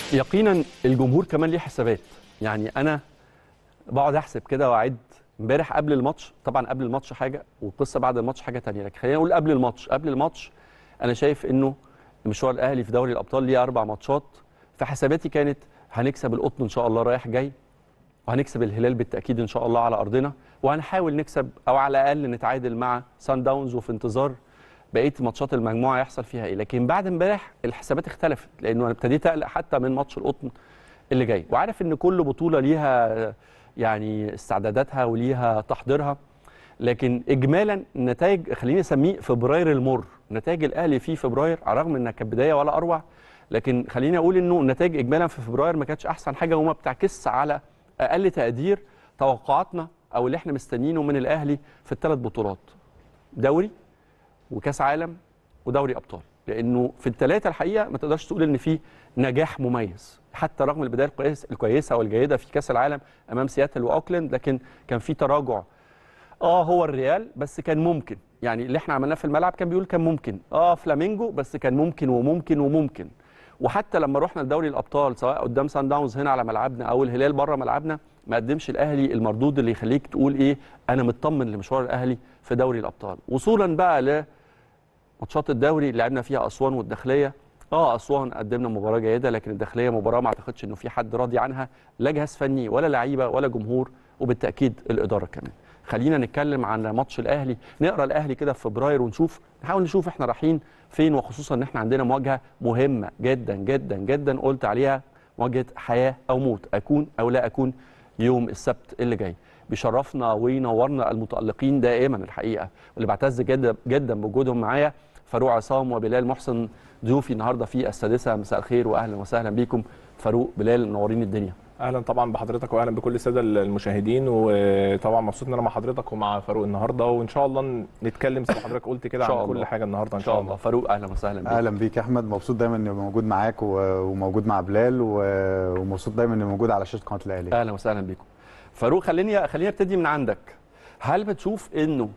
يقينا الجمهور كمان ليه حسابات يعني انا بقعد احسب كده واعد امبارح قبل الماتش طبعا قبل الماتش حاجه والقصه بعد الماتش حاجه تانية لكن خلينا نقول قبل الماتش قبل الماتش انا شايف انه مشوار الاهلي في دوري الابطال ليه اربع ماتشات فحساباتي كانت هنكسب القطن ان شاء الله رايح جاي وهنكسب الهلال بالتاكيد ان شاء الله على ارضنا وهنحاول نكسب او على الاقل نتعادل مع سان داونز وفي انتظار بقيه ماتشات المجموعه يحصل فيها ايه لكن بعد امبارح الحسابات اختلفت لانه انا ابتديت اقلق حتى من ماتش القطن اللي جاي وعارف ان كل بطوله ليها يعني استعداداتها وليها تحضيرها لكن اجمالا النتائج خليني اسميه فبراير المر نتائج الاهلي في فبراير على الرغم انها كانت بدايه ولا اروع لكن خليني اقول انه النتائج اجمالا في فبراير ما كانتش احسن حاجه وما بتعكسش على اقل تقدير توقعاتنا او اللي احنا مستنيينه من الاهلي في الثلاث بطولات دوري وكاس عالم ودوري ابطال لانه في الثلاثه الحقيقه ما تقدرش تقول ان في نجاح مميز حتى رغم البدايه الكويسه الكويسه والجيده في كاس العالم امام سياتل واوكلاند لكن كان في تراجع اه هو الريال بس كان ممكن يعني اللي احنا عملناه في الملعب كان بيقول كان ممكن اه فلامينجو بس كان ممكن وممكن وممكن وحتى لما رحنا لدوري الابطال سواء قدام سان داونز هنا على ملعبنا او الهلال بره ملعبنا ما قدمش الاهلي المردود اللي يخليك تقول ايه انا مطمن لمشوار الاهلي في دوري الابطال وصولا بقى ل ماتشات الدوري اللي لعبنا فيها اسوان والداخليه اه اسوان قدمنا مباراه جيده لكن الداخليه مباراه ما اعتقدش انه في حد راضي عنها لا جهاز فني ولا لعيبه ولا جمهور وبالتاكيد الاداره كمان خلينا نتكلم عن ماتش الاهلي نقرا الاهلي كده في فبراير ونشوف نحاول نشوف احنا رايحين فين وخصوصا ان احنا عندنا مواجهه مهمه جدا جدا جدا قلت عليها مواجهه حياه او موت اكون او لا اكون يوم السبت اللي جاي بيشرفنا وينورنا المتالقين دائما الحقيقه واللي بعتز جدا جدا بوجودهم معايا فاروق عصام وبلال محسن ضيوفي النهارده في السادسه مساء الخير واهلا وسهلا بيكم فاروق بلال منورين الدنيا اهلا طبعا بحضرتك واهلا بكل الساده المشاهدين وطبعا مبسوط ان انا مع حضرتك ومع فاروق النهارده وان شاء الله نتكلم زي ما حضرتك قلت كده إن شاء عن الله. كل حاجه النهارده ان شاء الله فاروق اهلا وسهلا بيك اهلا بيك يا احمد مبسوط دايما اني موجود معاك و- وموجود مع بلال و- ومبسوط دايما اني موجود على شاشه قناه الاهلي اهلا وسهلا بيكم فاروق خليني خليني ابتدي من عندك هل بتشوف انه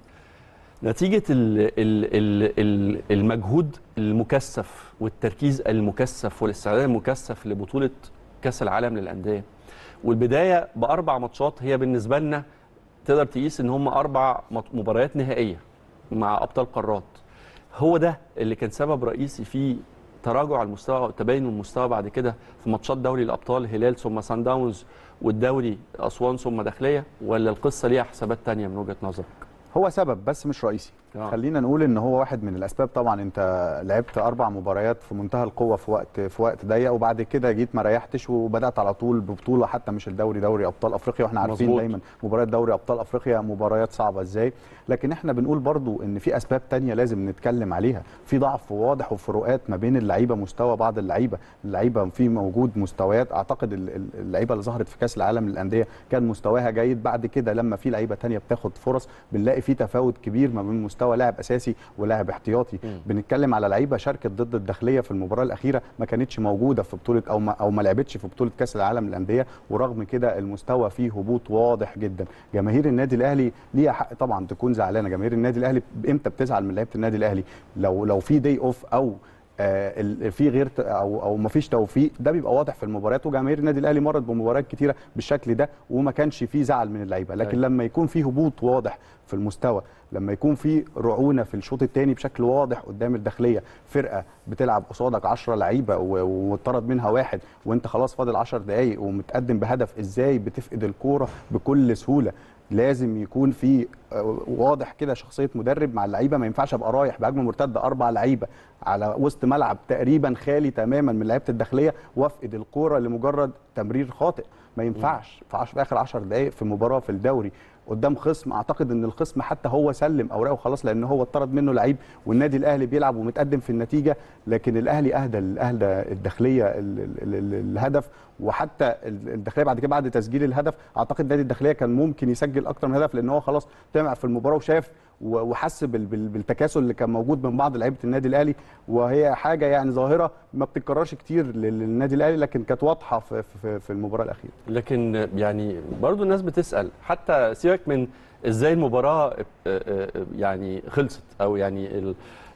نتيجه ال ال ال ال المجهود المكثف والتركيز المكثف والاستعداد المكثف لبطوله كاس العالم للانديه والبدايه باربع ماتشات هي بالنسبه لنا تقدر تقيس ان هم اربع مط- مباريات نهائيه مع ابطال قارات هو ده اللي كان سبب رئيسي في تراجع المستوى وتباين المستوى بعد كده في ماتشات دوري الابطال هلال ثم سان داونز والدوري اسوان ثم داخليه ولا القصه ليها حسابات تانية من وجهه نظرك؟ هو سبب بس مش رئيسي آه. خلينا نقول ان هو واحد من الاسباب طبعا انت لعبت اربع مباريات في منتهى القوه في وقت في وقت ضيق وبعد كده جيت ما ريحتش وبدات على طول ببطوله حتى مش الدوري دوري ابطال افريقيا واحنا عارفين مظبوط. دايما مباريات دوري ابطال افريقيا مباريات صعبه ازاي لكن احنا بنقول برضو ان في اسباب تانية لازم نتكلم عليها في ضعف واضح وفروقات ما بين اللعيبه مستوى بعض اللعيبه اللعيبه في موجود مستويات اعتقد ال- ال- اللعيبه اللي ظهرت في كاس العالم للانديه كان مستواها جيد بعد كده لما في لعيبه تانية بتاخد فرص بنلاقي في تفاوت كبير ما بين مستوى لاعب اساسي ولاعب احتياطي مم. بنتكلم على لعيبه شاركت ضد الداخليه في المباراه الاخيره ما كانتش موجوده في بطوله او ما او ما لعبتش في بطوله كاس العالم للانديه ورغم كده المستوى فيه هبوط واضح جدا جماهير النادي الاهلي ليها حق طبعا تكون زعلانه جماهير النادي الاهلي امتى بتزعل من لعيبه النادي الاهلي لو لو في دي اوف او آه، ال- في غير ت- او او ما فيش توفيق ده بيبقى واضح في المباريات وجماهير النادي الاهلي مرت بمباريات كتيره بالشكل ده وما كانش فيه زعل من اللعيبه لكن أيوة. لما يكون في هبوط واضح في المستوى لما يكون في رعونه في الشوط الثاني بشكل واضح قدام الداخليه فرقه بتلعب قصادك 10 لعيبه و- واتطرد منها واحد وانت خلاص فاضل 10 دقائق ومتقدم بهدف ازاي بتفقد الكوره بكل سهوله لازم يكون في آه، واضح كده شخصيه مدرب مع اللعيبه ما ينفعش ابقى رايح بهجمه مرتده اربع لعيبه على وسط ملعب تقريبا خالي تماما من لعيبه الداخليه وافقد الكوره لمجرد تمرير خاطئ ما ينفعش في, عش... في اخر 10 دقائق في مباراه في الدوري قدام خصم اعتقد ان الخصم حتى هو سلم اوراقه خلاص لان هو اتطرد منه لعيب والنادي الاهلي بيلعب ومتقدم في النتيجه لكن الاهلي اهدى اهدى الداخليه ال... ال... ال... الهدف وحتى ال- الداخليه بعد كده بعد تسجيل الهدف اعتقد نادي الداخليه كان ممكن يسجل اكتر من هدف لان هو خلاص طمع في المباراه وشاف و- وحس بال- بال- بالتكاسل اللي كان موجود من بعض لعيبه النادي الاهلي وهي حاجه يعني ظاهره ما بتتكررش كتير لل- للنادي الاهلي لكن كانت واضحه في, في, في المباراه الاخيره لكن يعني برضو الناس بتسال حتى سيبك من ازاي المباراه آه، آه، يعني خلصت او يعني ال-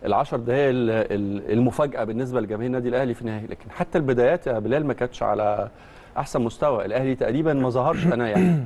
العشر دقائق ال- ال- المفاجاه بالنسبه لجماهير النادي الاهلي في النهائي لكن حتى البدايات يا بلال ما كانتش على احسن مستوى الاهلي تقريبا ما ظهرش انا يعني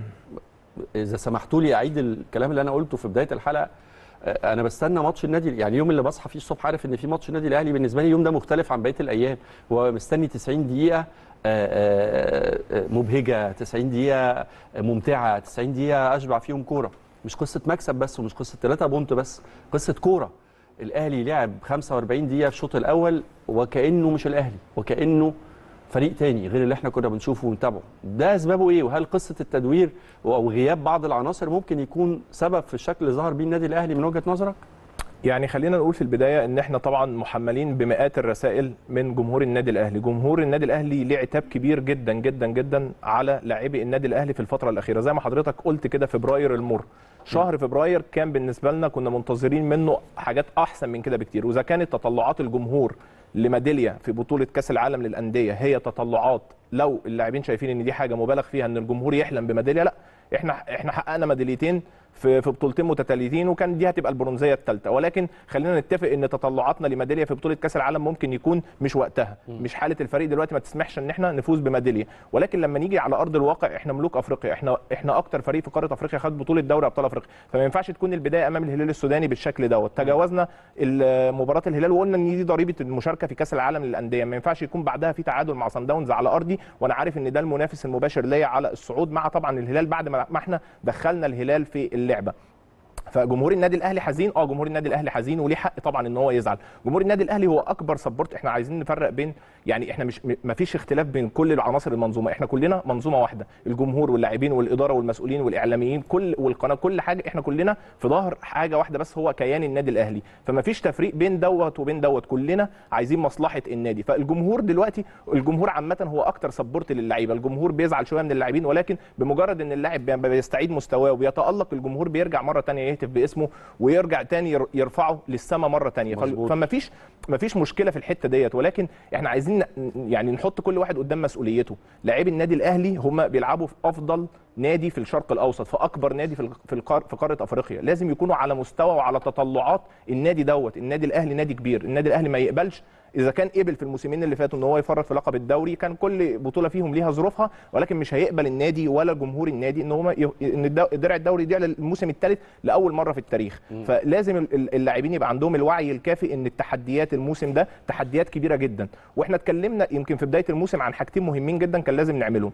اذا سمحتوا لي اعيد الكلام اللي انا قلته في بدايه الحلقه آه، انا بستنى ماتش النادي يعني اليوم اللي بصحى فيه الصبح عارف ان في ماتش النادي الاهلي بالنسبه لي اليوم ده مختلف عن بقيه الايام هو مستني 90 دقيقه آه، آه، آه، مبهجه 90 دقيقه ممتعه 90 دقيقه اشبع فيهم كوره مش قصه مكسب بس ومش قصه 3 بونت بس قصه كوره الاهلي لعب 45 دقيقه في الشوط الاول وكانه مش الاهلي وكانه فريق تاني غير اللي احنا كنا بنشوفه ونتابعه ده اسبابه ايه وهل قصه التدوير او غياب بعض العناصر ممكن يكون سبب في الشكل اللي ظهر بيه النادي الاهلي من وجهه نظرك يعني خلينا نقول في البدايه ان احنا طبعا محملين بمئات الرسائل من جمهور النادي الاهلي، جمهور النادي الاهلي ليه عتاب كبير جدا جدا جدا على لاعبي النادي الاهلي في الفتره الاخيره، زي ما حضرتك قلت كده فبراير المر. شهر فبراير كان بالنسبه لنا كنا منتظرين منه حاجات احسن من كده بكتير، واذا كانت تطلعات الجمهور لميداليه في بطوله كاس العالم للانديه هي تطلعات لو اللاعبين شايفين ان دي حاجه مبالغ فيها ان الجمهور يحلم بميداليه لا احنا احنا حققنا ميداليتين في في بطولتين متتاليتين وكان دي هتبقى البرونزيه الثالثه ولكن خلينا نتفق ان تطلعاتنا لميداليه في بطوله كاس العالم ممكن يكون مش وقتها مش حاله الفريق دلوقتي ما تسمحش ان احنا نفوز بميداليه ولكن لما نيجي على ارض الواقع احنا ملوك افريقيا احنا احنا اكتر فريق في قاره افريقيا خد بطوله دوري ابطال افريقيا فما ينفعش تكون البدايه امام الهلال السوداني بالشكل دوت تجاوزنا ال- مباراه الهلال وقلنا ان دي ضريبه المشاركه في كاس العالم للانديه ما ينفعش يكون بعدها في تعادل مع صن داونز على ارضي وانا عارف ان ده المنافس المباشر ليا على الصعود مع طبعا الهلال بعد ما ما احنا دخلنا الهلال في اللعبه فجمهور النادي الاهلي حزين اه جمهور النادي الاهلي حزين وليه حق طبعا ان هو يزعل جمهور النادي الاهلي هو اكبر سبورت احنا عايزين نفرق بين يعني احنا مش ما فيش اختلاف بين كل العناصر المنظومه احنا كلنا منظومه واحده الجمهور واللاعبين والاداره والمسؤولين والاعلاميين كل والقناه كل حاجه احنا كلنا في ظهر حاجه واحده بس هو كيان النادي الاهلي فما فيش تفريق بين دوت وبين دوت كلنا عايزين مصلحه النادي فالجمهور دلوقتي الجمهور عامه هو اكتر سبورت للعيبه الجمهور بيزعل شويه من اللاعبين ولكن بمجرد ان اللاعب بي- بيستعيد مستواه وبيتالق الجمهور بيرجع مره تانية يهتف باسمه ويرجع تاني ير- يرفعه للسما مره تانية فال- مظبوط. فما فيش ما فيش مشكله في الحته ديت ولكن احنا عايزين ن- يعني نحط كل واحد قدام مسؤوليته لاعبي النادي الاهلي هم بيلعبوا في افضل نادي في الشرق الاوسط في اكبر نادي في ال- في القار في قاره افريقيا لازم يكونوا على مستوى وعلى تطلعات النادي دوت النادي الاهلي نادي كبير النادي الاهلي ما يقبلش اذا كان قبل في الموسمين اللي فاتوا ان هو يفرط في لقب الدوري كان كل بطوله فيهم ليها ظروفها ولكن مش هيقبل النادي ولا جمهور النادي ان هم ي... ان الدو- الدرع الدوري يضيع للموسم الثالث لاول مره في التاريخ فلازم ال- ال- اللاعبين يبقى عندهم الوعي الكافي ان التحديات الموسم ده تحديات كبيره جدا واحنا اتكلمنا يمكن في بدايه الموسم عن حاجتين مهمين جدا كان لازم نعملهم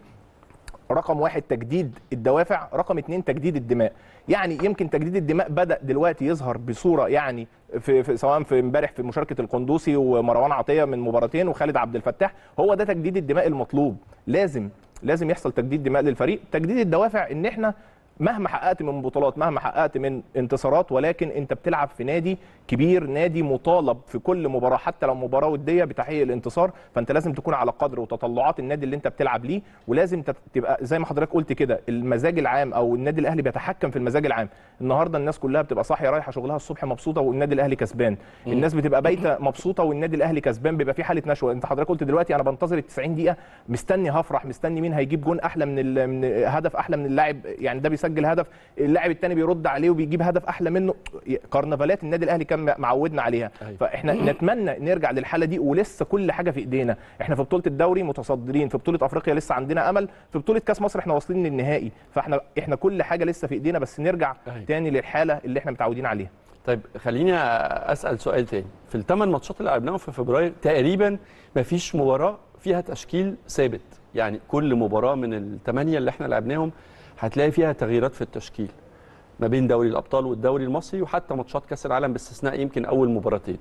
رقم واحد تجديد الدوافع رقم اتنين تجديد الدماء يعني يمكن تجديد الدماء بدا دلوقتي يظهر بصوره يعني في, في سواء في امبارح في مشاركه القندوسي ومروان عطيه من مباراتين وخالد عبد الفتاح هو ده تجديد الدماء المطلوب لازم لازم يحصل تجديد دماء للفريق تجديد الدوافع ان احنا مهما حققت من بطولات مهما حققت من انتصارات ولكن انت بتلعب في نادي كبير نادي مطالب في كل مباراه حتى لو مباراه وديه بتحقيق الانتصار فانت لازم تكون على قدر وتطلعات النادي اللي انت بتلعب ليه ولازم تت- تبقى زي ما حضرتك قلت كده المزاج العام او النادي الاهلي بيتحكم في المزاج العام النهارده الناس كلها بتبقى صاحيه رايحه شغلها الصبح مبسوطه والنادي الاهلي كسبان الناس بتبقى بايته مبسوطه والنادي الاهلي كسبان بيبقى في حاله نشوه انت حضرتك قلت دلوقتي انا بنتظر ال 90 دقيقه مستني هفرح مستني مين هيجيب جون احلى من, ال- من هدف احلى من اللاعب يعني ده بيسجل هدف اللاعب الثاني بيرد عليه وبيجيب هدف احلى منه كرنفالات النادي الاهلي كان معودنا عليها أيوة. فاحنا نتمنى نرجع للحاله دي ولسه كل حاجه في ايدينا احنا في بطوله الدوري متصدرين في بطوله افريقيا لسه عندنا امل في بطوله كاس مصر احنا واصلين للنهائي فاحنا احنا كل حاجه لسه في ايدينا بس نرجع أيوة. تاني للحاله اللي احنا متعودين عليها طيب خليني اسال سؤال تاني في الثمان ماتشات اللي لعبناهم في فبراير تقريبا ما فيش مباراه فيها تشكيل ثابت يعني كل مباراه من الثمانيه اللي احنا لعبناهم هتلاقي فيها تغييرات في التشكيل ما بين دوري الابطال والدوري المصري وحتى ماتشات كاس العالم باستثناء يمكن اول مباراتين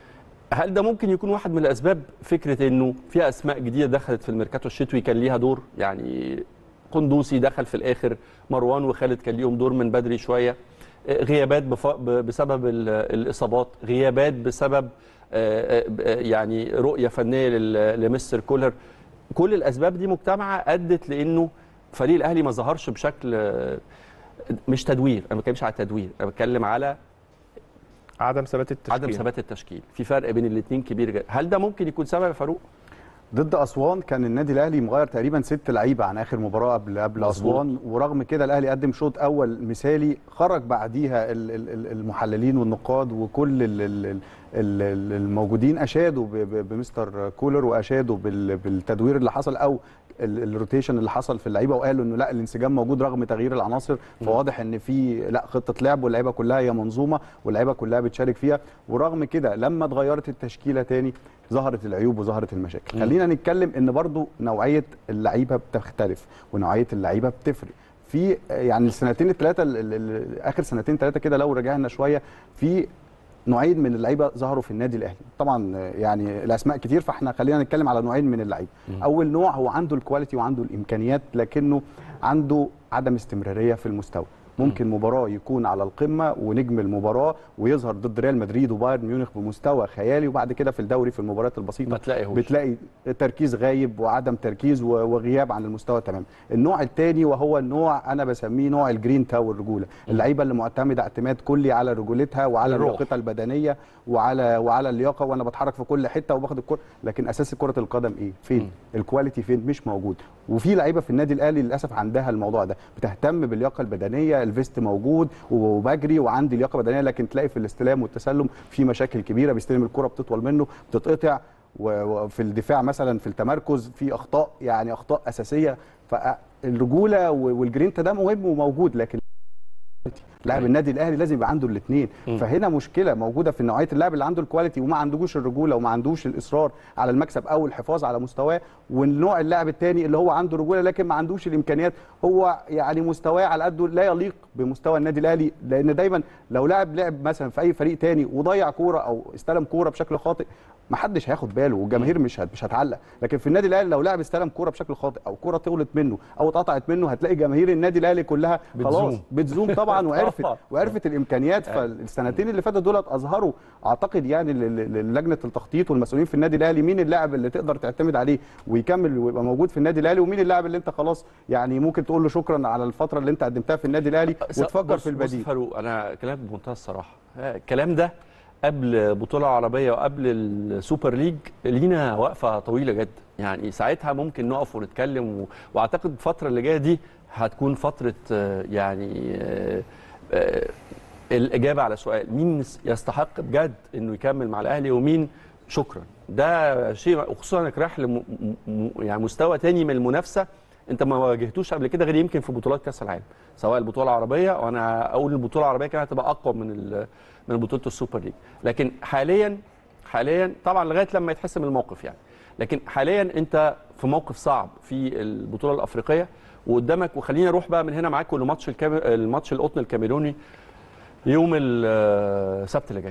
هل ده ممكن يكون واحد من الاسباب فكره انه في اسماء جديده دخلت في الميركاتو الشتوي كان ليها دور يعني قندوسي دخل في الاخر مروان وخالد كان ليهم دور من بدري شويه غيابات بف- ب- بسبب ال- الاصابات غيابات بسبب آه، آه، يعني رؤيه فنيه لل- لمستر كولر كل الاسباب دي مجتمعه ادت لانه فريق الاهلي ما ظهرش بشكل آه، مش تدوير انا ما بتكلمش على التدوير انا بتكلم على عدم ثبات التشكيل عدم ثبات التشكيل في فرق بين الاثنين كبير جدا هل ده ممكن يكون سبب يا فاروق ضد اسوان كان النادي الاهلي مغير تقريبا ست لعيبه عن اخر مباراه قبل قبل مظبوط. اسوان ورغم كده الاهلي قدم شوط اول مثالي خرج بعديها ال- ال- ال- المحللين والنقاد وكل ال- ال- ال- ال- ال- الموجودين اشادوا ب- ب- بمستر كولر واشادوا بال- بالتدوير اللي حصل او ال- الروتيشن اللي حصل في اللعيبه وقالوا انه لا الانسجام موجود رغم تغيير العناصر فواضح ان في لا خطه لعب واللعيبه كلها هي منظومه واللعيبه كلها بتشارك فيها ورغم كده لما اتغيرت التشكيله تاني ظهرت العيوب وظهرت المشاكل مم. خلينا نتكلم ان برضو نوعيه اللعيبه بتختلف ونوعيه اللعيبه بتفرق في يعني السنتين الثلاثه اخر سنتين ثلاثه كده لو رجعنا شويه في نوعين من اللعيبه ظهروا في النادي الاهلي طبعا آه، يعني الاسماء كتير فاحنا خلينا نتكلم على نوعين من اللعيبه اول نوع هو عنده الكواليتي وعنده الامكانيات لكنه عنده عدم استمراريه في المستوى ممكن مباراه يكون على القمه ونجم المباراه ويظهر ضد ريال مدريد وبايرن ميونخ بمستوى خيالي وبعد كده في الدوري في المباريات البسيطه ما تلاقيهوش. بتلاقي تركيز غايب وعدم تركيز و- وغياب عن المستوى تماما النوع الثاني وهو النوع انا بسميه نوع الجرين تاو الرجوله اللعيبه اللي معتمده اعتماد كلي على رجولتها وعلى الروح. لياقتها البدنيه وعلى وعلى اللياقه وانا بتحرك في كل حته وباخد الكره لكن اساس كره القدم ايه فين مم. الكواليتي فين مش موجود وفي لعيبه في النادي الاهلي للاسف عندها الموضوع ده بتهتم باللياقه البدنيه الفيست موجود وبجري وعندي لياقه بدنيه لكن تلاقي في الاستلام والتسلم في مشاكل كبيره بيستلم الكره بتطول منه بتتقطع و- وفي الدفاع مثلا في التمركز في اخطاء يعني اخطاء اساسيه فالرجوله والجرينتا ده مهم وموجود لكن لاعب النادي الاهلي لازم يبقى عنده الاثنين مم. فهنا مشكله موجوده في نوعيه اللاعب اللي عنده الكواليتي وما عندوش الرجوله وما عندوش الاصرار على المكسب او الحفاظ على مستواه والنوع اللاعب الثاني اللي هو عنده رجوله لكن ما عندوش الامكانيات هو يعني مستواه على قده لا يليق بمستوى النادي الاهلي لان دايما لو لاعب لعب مثلا في اي فريق تاني وضيع كوره او استلم كوره بشكل خاطئ ما حدش هياخد باله والجماهير مش هت- مش هتعلق لكن في النادي الاهلي لو لاعب استلم كوره بشكل خاطئ او كوره طولت منه او اتقطعت منه هتلاقي جماهير النادي الاهلي كلها خلاص بتزوم. بتزوم طبعا وعرفت طبعاً. وعرفت الامكانيات فالسنتين اللي فاتوا دولت اظهروا اعتقد يعني ل- ل- لجنه التخطيط والمسؤولين في النادي الاهلي مين اللاعب اللي تقدر تعتمد عليه ويكمل ويبقى موجود في النادي الاهلي ومين اللاعب اللي انت خلاص يعني ممكن تقول له شكرا على الفتره اللي انت قدمتها في النادي الاهلي وتفكر بص- في البديل بص فاروق انا كلامك بمنتهى الصراحه آه، الكلام ده قبل بطوله عربيه وقبل السوبر ليج لينا وقفه طويله جدا يعني ساعتها ممكن نقف ونتكلم و... واعتقد الفتره اللي جايه دي هتكون فتره آه، يعني آه، آه، الاجابه على سؤال مين يستحق بجد انه يكمل مع الاهلي ومين شكرا ده شيء وخصوصا انك رايح لم... م- يعني مستوى تاني من المنافسه انت ما واجهتوش قبل كده غير يمكن في بطولات كاس العالم سواء البطوله العربيه وانا اقول البطوله العربيه كانت هتبقى اقوى من ال- من بطوله السوبر ليج لكن حاليا حاليا طبعا لغايه لما يتحسم الموقف يعني لكن حاليا انت في موقف صعب في البطوله الافريقيه وقدامك وخلينا نروح بقى من هنا معاكم لماتش الكامي... الماتش القطن الكاميروني يوم السبت اللي جاي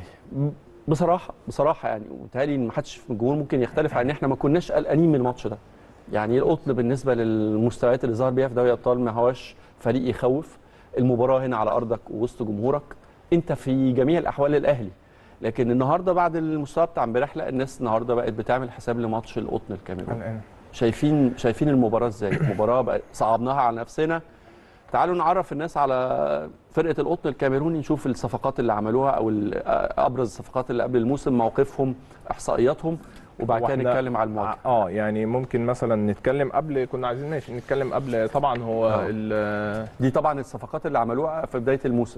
بصراحه بصراحه يعني وبالتالي ما حدش في الجمهور ممكن يختلف عن ان احنا ما كناش قلقانين من الماتش ده يعني القطن بالنسبه للمستويات اللي ظهر بيها في دوري الابطال ما هواش فريق يخوف المباراه هنا على ارضك ووسط جمهورك انت في جميع الاحوال الاهلي لكن النهارده بعد المستوى بتاع امبارح لا الناس النهارده بقت بتعمل حساب لماتش القطن الكاميروني شايفين شايفين المباراه ازاي المباراه بقى صعبناها على نفسنا تعالوا نعرف الناس على فرقه القطن الكاميروني نشوف الصفقات اللي عملوها او ال- ابرز الصفقات اللي قبل الموسم موقفهم احصائياتهم وبعد كده وإحنا- نتكلم على المواجهه اه يعني ممكن مثلا نتكلم قبل كنا عايزين ماشي نتكلم قبل طبعا هو آه. ال- دي طبعا الصفقات اللي عملوها في بدايه الموسم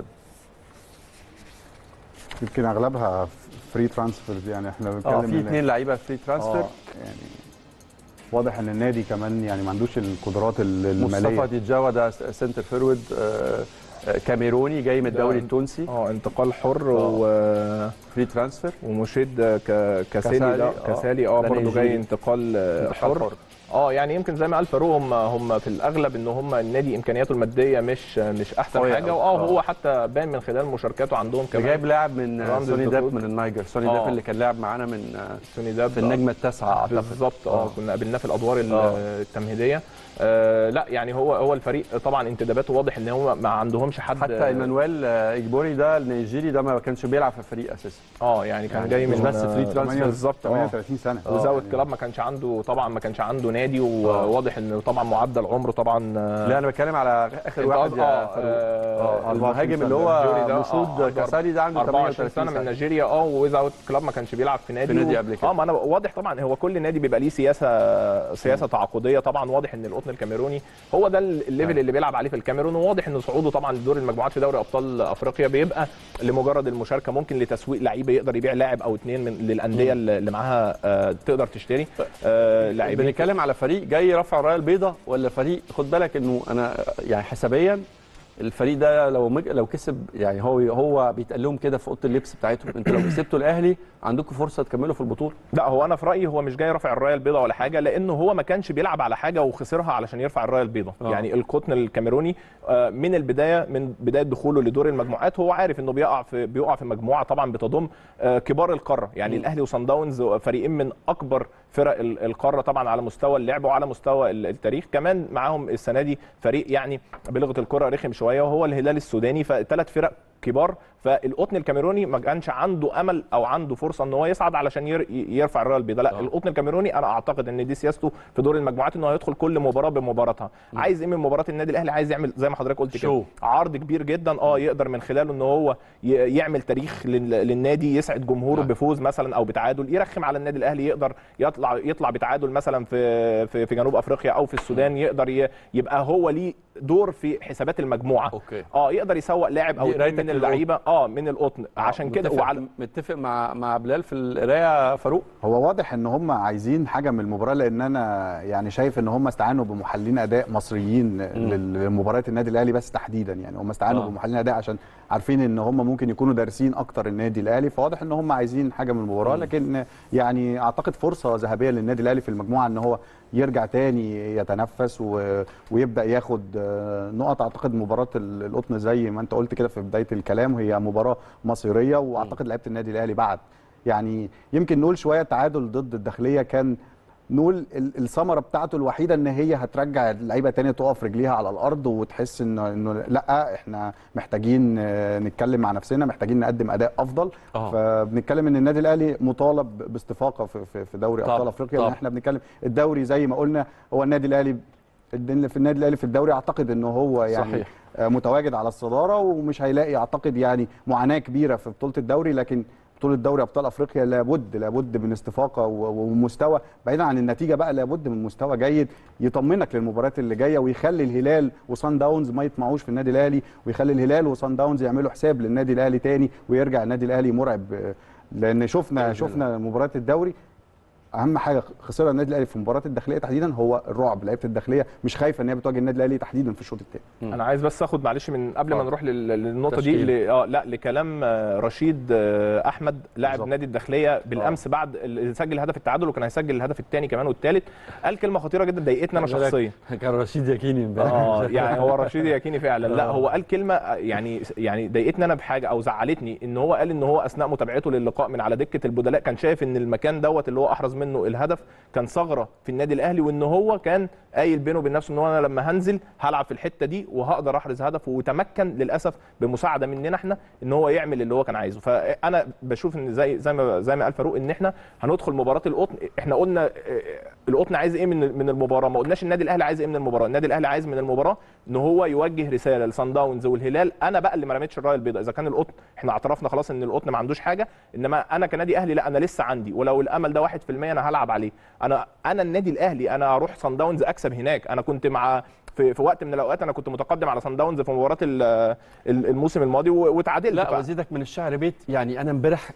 يمكن اغلبها فري ترانسفيرز يعني احنا بنتكلم اه في إن- اثنين لعيبه فري ترانسفير آه، يعني واضح ان النادي كمان يعني ما عندوش القدرات ال- الماليه مصطفى ديجاوا ده سنتر فيرود آه، آه، كاميروني جاي من الدوري ده- التونسي اه انتقال حر آه. و فري ترانسفير ومشيد ك- كاسالي كاسالي، ده آه. كاسالي اه ده برضه نيجيري. جاي انتقال آه، حر اه يعني يمكن زي ما قال فاروق هم هم في الاغلب ان هم النادي امكانياته الماديه مش مش احسن قوية حاجه أوي. واه آه. هو حتى باين من خلال مشاركاته عندهم ده كمان جايب لاعب من آه، رمز سوني داب الدخول. من النيجر سوني آه. داب اللي كان لاعب معانا من آه، سوني داب في النجمه التاسعه اعتقد بالظبط آه. اه كنا قابلناه في الادوار ال- آه. التمهيديه آه لا يعني هو هو الفريق طبعا انتداباته واضح ان هو ما عندهمش حد حتى ايمانويل آه، اجبوري ده النيجيري ده ما كانش بيلعب في الفريق اساسا اه يعني كان يعني جاي مش من بس free transfer. بالظبط اه 38 سنه آه، وزاوت يعني كلاب ما كانش عنده طبعا ما كانش عنده السنه دي وواضح ان طبعا معدل عمره طبعا آه، لا انا بتكلم على اخر أنت واحد قصد- يا آه، فاروق آه، اه المهاجم اللي الجوري ده، هو آه، مسعود عنده كاسالي ده عنده 24 سنه 38 من نيجيريا اه وويزاوت كلاب ما كانش بيلعب في نادي في نادي و- قبل كده. اه ما انا واضح طبعا هو كل نادي بيبقى ليه سياسه سياسه تعاقديه طبعا واضح ان القطن الكاميروني هو ده الليفل اللي بيلعب عليه في الكاميرون وواضح ان صعوده طبعا لدور المجموعات في دوري ابطال افريقيا بيبقى لمجرد المشاركه ممكن لتسويق لعيبه يقدر يبيع لاعب او اثنين من للانديه اللي معاها آه، تقدر تشتري آه، لاعبين بنتكلم على فريق جاي رفع الرايه البيضاء ولا فريق خد بالك انه انا يعني حسابيا الفريق ده لو مج... لو كسب يعني هو هو بيتقال لهم كده في اوضه اللبس بتاعتهم انتوا لو كسبتوا الاهلي عندكم فرصه تكملوا في البطوله لا هو انا في رايي هو مش جاي رافع الرايه البيضاء ولا حاجه لانه هو ما كانش بيلعب على حاجه وخسرها علشان يرفع الرايه البيضاء آه. يعني القطن الكاميروني آه، من البدايه من بدايه دخوله لدور المجموعات هو عارف انه بيقع في بيقع في مجموعه طبعا بتضم آه، كبار القاره يعني الاهلي وصن داونز فريقين من اكبر فرق ال- القاره طبعا على مستوى اللعب وعلى مستوى ال- التاريخ كمان معاهم السنه دي فريق يعني بلغه الكره رخم شويه وهو الهلال السوداني فثلاث فرق كبار فالقطن الكاميروني ما كانش عنده امل او عنده فرصه ان هو يصعد علشان ير- يرفع الرايه البيضاء لا آه. القطن الكاميروني انا اعتقد ان دي سياسته في دور المجموعات ان هو هيدخل كل مباراه بمباراتها عايز ايه من مباراه النادي الاهلي عايز يعمل زي ما حضرتك قلت كده شو. عرض كبير جدا اه يقدر من خلاله ان هو ي- يعمل تاريخ لل- للنادي يسعد جمهوره نعم. بفوز مثلا او بتعادل يرخم على النادي الاهلي يقدر يطلع يطلع بتعادل مثلا في في, في جنوب افريقيا او في السودان يقدر ي- يبقى هو ليه دور في حسابات المجموعه اوكي اه يقدر يسوق لاعب او دي اتنين قرايتك من للقطن. اللعيبه اه من القطن عشان كده متفق- وعلى متفق مع مع بلال في القرايه يا فاروق هو واضح ان هم عايزين حاجه من المباراه لان انا يعني شايف ان هم استعانوا بمحللين اداء مصريين لل- لمباريات النادي الاهلي بس تحديدا يعني هم استعانوا آه. بمحللين اداء عشان عارفين ان هم ممكن يكونوا دارسين اكتر النادي الاهلي فواضح ان هم عايزين حاجه من المباراه مم. لكن يعني اعتقد فرصه ذهبيه للنادي الاهلي في المجموعه ان هو يرجع تاني يتنفس و... ويبدا ياخد آه، نقط اعتقد مباراه ال- القطن زي ما انت قلت كده في بدايه الكلام هي مباراه مصيريه واعتقد لعيبه النادي الاهلي بعد يعني يمكن نقول شويه تعادل ضد الداخليه كان نقول ال- الثمره بتاعته الوحيده ان هي هترجع اللعيبه تاني تقف رجليها على الارض وتحس انه انه لا احنا محتاجين آه، نتكلم مع نفسنا محتاجين نقدم اداء افضل آه. فبنتكلم ان النادي الاهلي مطالب باستفاقه في في, في دوري طبعا، ابطال افريقيا لان طبعا. احنا بنتكلم الدوري زي ما قلنا هو النادي الاهلي الدن- في النادي الاهلي في الدوري اعتقد ان هو يعني صحيح. آه، متواجد على الصداره ومش هيلاقي اعتقد يعني معاناه كبيره في بطوله الدوري لكن بطوله دوري ابطال افريقيا لابد لابد من استفاقه و- ومستوى بعيدا عن النتيجه بقى لابد من مستوى جيد يطمنك للمباريات اللي جايه ويخلي الهلال وصن داونز ما يطمعوش في النادي الاهلي ويخلي الهلال وصن داونز يعملوا حساب للنادي الاهلي تاني ويرجع النادي الاهلي مرعب آه، لان شفنا شفنا مباريات الدوري اهم حاجه خسرها النادي الاهلي في مباراه الداخليه تحديدا هو الرعب لعيبه الداخليه مش خايفه ان هي بتواجه النادي الاهلي تحديدا في الشوط الثاني مم. انا عايز بس اخد معلش من قبل ما اتفضل. نروح لل- للنقطه دي تشكيل. ل... اه لا لكلام آه، رشيد آه، احمد لاعب بالظبط. نادي الداخليه بالامس بعد اللي سجل هدف التعادل وكان هيسجل الهدف الثاني كمان والثالث قال كلمه خطيره جدا ضايقتني انا خلي بالك، شخصيا كان رشيد يقيني امبارح اه يعني هو رشيد ياكيني فعلا لا آه. هو قال كلمه يعني يعني ضايقتني انا بحاجه او زعلتني ان هو قال ان هو اثناء متابعته للقاء من على دكه البدلاء كان شايف ان المكان دوت اللي هو احرز منه الهدف كان ثغره في النادي الاهلي وان هو كان قايل بينه وبين نفسه ان هو انا لما هنزل هلعب في الحته دي وهقدر احرز هدف وتمكن للاسف بمساعده مننا احنا ان هو يعمل اللي هو كان عايزه فانا بشوف ان زي زي ما زي ما قال فاروق ان احنا هندخل مباراه القطن احنا قلنا آه، القطن عايز ايه من من المباراه ما قلناش النادي الاهلي عايز ايه من المباراه النادي الاهلي عايز من المباراه ان هو يوجه رساله لصن داونز والهلال انا بقى اللي ما رميتش الرايه البيضاء اذا كان القطن احنا اعترفنا خلاص ان القطن ما عندوش حاجه انما انا كنادي اهلي لا انا لسه عندي ولو الامل ده 1% انا هلعب عليه انا انا النادي الاهلي انا اروح صن داونز اكسب هناك انا كنت مع في, في وقت من الاوقات انا كنت متقدم على صن داونز في مباراه ال- ال- الموسم الماضي و- واتعادلت لا ف- وازيدك من الشعر بيت يعني انا امبارح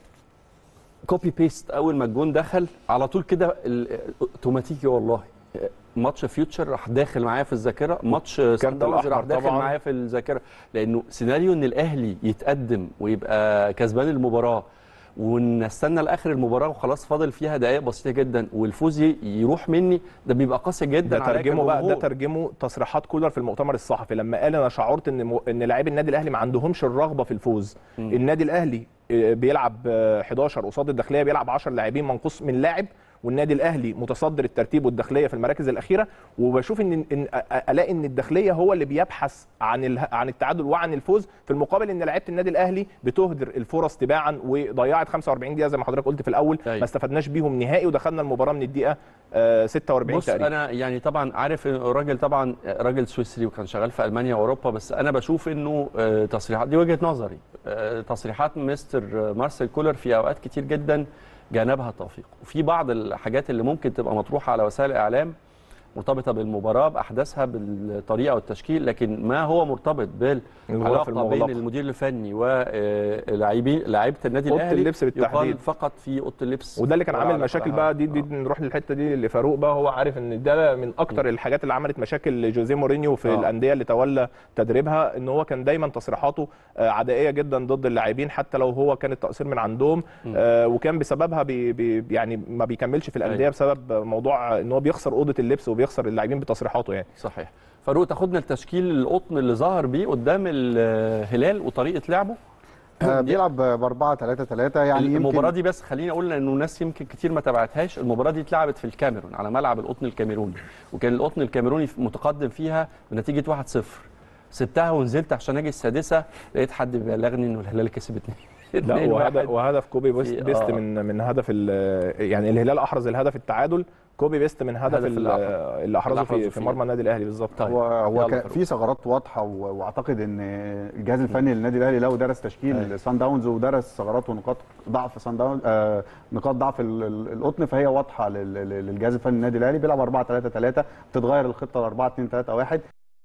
كوبي بيست اول ما الجون دخل على طول كده ال- اوتوماتيكي والله ماتش فيوتشر راح داخل معايا في الذاكره ماتش سان داونز راح الأحمر داخل طبعاً. معايا في الذاكره لانه سيناريو ان الاهلي يتقدم ويبقى كسبان المباراه ونستنى لاخر المباراه وخلاص فاضل فيها دقائق بسيطه جدا والفوز ي- يروح مني ده بيبقى قاسي جدا ده عليا ترجمه بقى ده كجمهور. ترجمه تصريحات كولر في المؤتمر الصحفي لما قال انا شعرت ان م... ان لاعبي النادي الاهلي ما عندهمش الرغبه في الفوز مم. النادي الاهلي آه، بيلعب آه، 11 قصاد الداخليه بيلعب 10 لاعبين منقوص من لاعب والنادي الاهلي متصدر الترتيب والداخليه في المراكز الاخيره وبشوف ان, إن الاقي ان الداخليه هو اللي بيبحث عن اله... عن التعادل وعن الفوز في المقابل ان لعيبه النادي الاهلي بتهدر الفرص تباعا وضيعت 45 دقيقه زي ما حضرتك قلت في الاول أيوة. ما استفدناش بيهم نهائي ودخلنا المباراه من الدقيقه آه، 46 بص تقريبا انا يعني طبعا عارف إن الراجل طبعا راجل سويسري وكان شغال في المانيا واوروبا بس انا بشوف انه آه، تصريحات دي وجهه نظري آه، تصريحات مستر مارسيل كولر في اوقات كتير جدا جانبها التوفيق وفي بعض الحاجات اللي ممكن تبقى مطروحه على وسائل الاعلام مرتبطه بالمباراه باحداثها بالطريقه والتشكيل لكن ما هو مرتبط الغرف بالعلاقه بين المغلقة. المدير الفني ولاعبين لعيبه النادي أوضة الاهلي اللبس بالتحديد. يقال فقط في اوضه اللبس وده اللي كان ولا عامل على مشاكل فرحة. بقى دي, دي آه. نروح للحته دي لفاروق بقى هو عارف ان ده من اكتر الحاجات اللي عملت مشاكل لجوزيه مورينيو في آه. الانديه اللي تولى تدريبها ان هو كان دايما تصريحاته آه، عدائيه جدا ضد اللاعبين حتى لو هو كان التقصير من عندهم آه، وكان بسببها بي بي يعني ما بيكملش في الانديه أيوة. بسبب موضوع ان هو بيخسر اوضه اللبس وبيخسر اللاعبين بتصريحاته يعني صحيح فاروق تاخدنا التشكيل القطن اللي ظهر بيه قدام الهلال وطريقه لعبه آه، بيلعب ب 4 3 3 يعني يمكن المباراه دي بس خليني اقول انه ناس يمكن كتير ما تابعتهاش المباراه دي اتلعبت في الكاميرون على ملعب القطن الكاميروني وكان القطن الكاميروني متقدم فيها بنتيجه 1-0 سبتها ونزلت عشان اجي السادسه لقيت حد بيبلغني انه الهلال كسب 2 لا وهدف وهدف كوبي بيست, في- بيست آه. من من هدف ال- يعني الهلال احرز الهدف التعادل كوبي بيست من هدف هدف ال- اللي أحرز. اللي احرزه اللي أحرزه في, في فيه. مرمى النادي الاهلي بالظبط طيب. هو هو يلا كان فاروق. في ثغرات واضحه و- واعتقد ان الجهاز الفني للنادي الاهلي لو درس تشكيل أيوة. سان داونز ودرس ثغرات ونقاط ضعف سان داونز آه نقاط ضعف ال- ال- القطن فهي واضحه لل- لل- للجهاز الفني للنادي الاهلي بيلعب 4 3 3 بتتغير الخطه ل 4 2 3 1